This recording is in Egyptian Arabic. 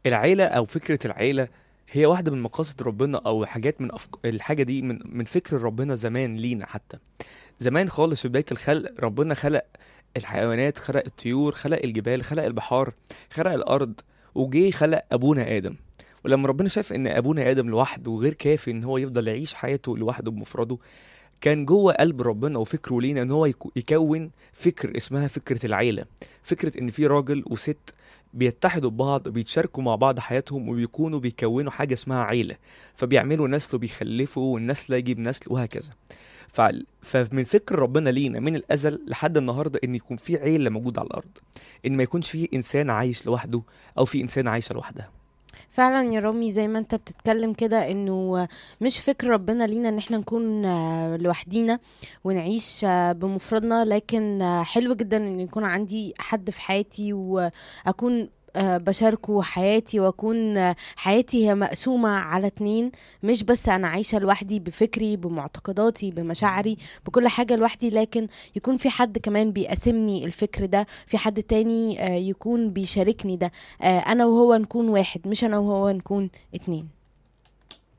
العيلة أو فكرة العيلة هي واحدة من مقاصد ربنا أو حاجات من أفك... الحاجة دي من من فكر ربنا زمان لينا حتى زمان خالص في بداية الخلق ربنا خلق الحيوانات خلق الطيور خلق الجبال خلق البحار خلق الأرض وجي خلق أبونا آدم ولما ربنا شاف إن أبونا آدم لوحده وغير كافي إن هو يفضل يعيش حياته لوحده بمفرده كان جوه قلب ربنا وفكره لينا ان هو يكو- يكون فكر اسمها فكره العيله فكره ان في راجل وست بيتحدوا ببعض وبيتشاركوا مع بعض حياتهم وبيكونوا بيكونوا حاجه اسمها عيله فبيعملوا نسل وبيخلفوا والنسل يجيب نسل وهكذا ف- فمن فكر ربنا لينا من الازل لحد النهارده ان يكون في عيله موجوده على الارض ان ما يكونش في انسان عايش لوحده او في انسان عايشه لوحدها فعلا يا رامي زي ما انت بتتكلم كده انه مش فكر ربنا لينا ان احنا نكون آه، لوحدينا ونعيش آه، بمفردنا لكن آه، حلو جدا ان يكون عندي حد في حياتي واكون آه، بشاركه حياتي واكون آه، حياتي هي مقسومة على اتنين مش بس انا عايشة لوحدي بفكري بمعتقداتي بمشاعري بكل حاجة لوحدي لكن يكون في حد كمان بيقاسمني الفكر ده في حد تاني آه، يكون بيشاركني ده آه، انا وهو نكون واحد مش انا وهو نكون اتنين